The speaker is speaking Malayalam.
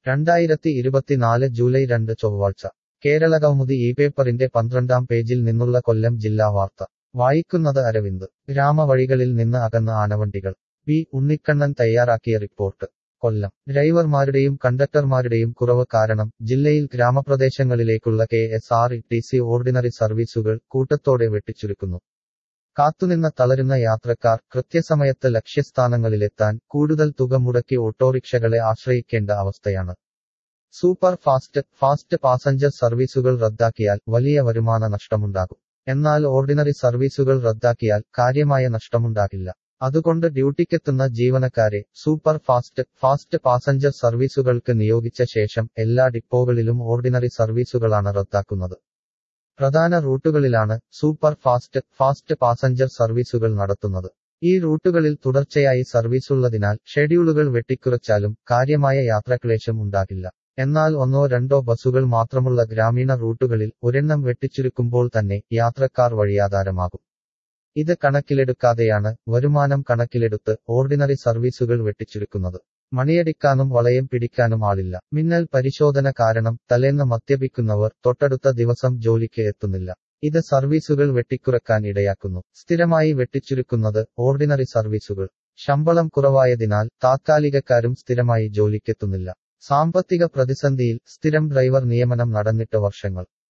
രണ്ടായിരത്തി ഇരുപത്തിനാല് ജൂലൈ രണ്ട് ചൊവ്വാഴ്ച കേരളകൗമുദി ഈ പേപ്പറിന്റെ പന്ത്രണ്ടാം പേജിൽ നിന്നുള്ള കൊല്ലം ജില്ലാ വാർത്ത വായിക്കുന്നത് അരവിന്ദ് ഗ്രാമവഴികളിൽ നിന്ന് അകന്ന ആനവണ്ടികൾ പി ഉണ്ണിക്കണ്ണൻ തയ്യാറാക്കിയ റിപ്പോർട്ട് കൊല്ലം ഡ്രൈവർമാരുടെയും കണ്ടക്ടർമാരുടെയും കുറവ് കാരണം ജില്ലയിൽ ഗ്രാമപ്രദേശങ്ങളിലേക്കുള്ള K S R T C ordinary സർവീസുകൾ കൂട്ടത്തോടെ വെട്ടിച്ചുരുക്കുന്നു കാത്തുനിന്ന തളരുന്ന യാത്രക്കാർ കൃത്യസമയത്ത് ലക്ഷ്യസ്ഥാനങ്ങളിലെത്താൻ കൂടുതൽ തുക മുടക്കി ഓട്ടോറിക്ഷകളെ ആശ്രയിക്കേണ്ട അവസ്ഥയാണ് സൂപ്പർ ഫാസ്റ്റ് ഫാസ്റ്റ് പാസഞ്ചർ സർവീസുകൾ റദ്ദാക്കിയാൽ വലിയ വരുമാന നഷ്ടമുണ്ടാകും എന്നാൽ ഓർഡിനറി സർവീസുകൾ റദ്ദാക്കിയാൽ കാര്യമായ നഷ്ടമുണ്ടാകില്ല അതുകൊണ്ട് ഡ്യൂട്ടിക്കെത്തുന്ന ജീവനക്കാരെ സൂപ്പർ ഫാസ്റ്റ് ഫാസ്റ്റ് പാസഞ്ചർ സർവീസുകൾക്ക് നിയോഗിച്ച ശേഷം എല്ലാ ഡിപ്പോകളിലും ഓർഡിനറി സർവീസുകളാണ് റദ്ദാക്കുന്നത് പ്രധാന റൂട്ടുകളിലാണ് സൂപ്പർ ഫാസ്റ്റ് ഫാസ്റ്റ് പാസഞ്ചർ സർവീസുകൾ നടത്തുന്നത് ഈ റൂട്ടുകളിൽ തുടർച്ചയായി സർവീസുള്ളതിനാൽ ഷെഡ്യൂളുകൾ വെട്ടിക്കുറച്ചാലും കാര്യമായ യാത്രാക്ലേശം ഉണ്ടാകില്ല എന്നാൽ ഒന്നോ രണ്ടോ ബസ്സുകൾ മാത്രമുള്ള ഗ്രാമീണ റൂട്ടുകളിൽ ഒരെണ്ണം വെട്ടിച്ചുരുക്കുമ്പോൾ തന്നെ യാത്രക്കാർ വഴിയാധാരമാകും ഇത് കണക്കിലെടുക്കാതെയാണ് വരുമാനം കണക്കിലെടുത്ത് ഓർഡിനറി സർവീസുകൾ വെട്ടിച്ചുരുക്കുന്നത് മണിയടിക്കാനും വളയം പിടിക്കാനും ആളില്ല മിന്നൽ പരിശോധന കാരണം തലേന്ന് മദ്യപിക്കുന്നവർ തൊട്ടടുത്ത ദിവസം ജോലിക്ക് എത്തുന്നില്ല ഇത് സർവീസുകൾ വെട്ടിക്കുറക്കാൻ ഇടയാക്കുന്നു സ്ഥിരമായി വെട്ടിച്ചുരുക്കുന്നത് ഓർഡിനറി സർവീസുകൾ ശമ്പളം കുറവായതിനാൽ താത്കാലികക്കാരും സ്ഥിരമായി ജോലിക്കെത്തുന്നില്ല സാമ്പത്തിക പ്രതിസന്ധിയിൽ സ്ഥിരം ഡ്രൈവർ നിയമനം നടന്നിട്ട് വർഷങ്ങൾ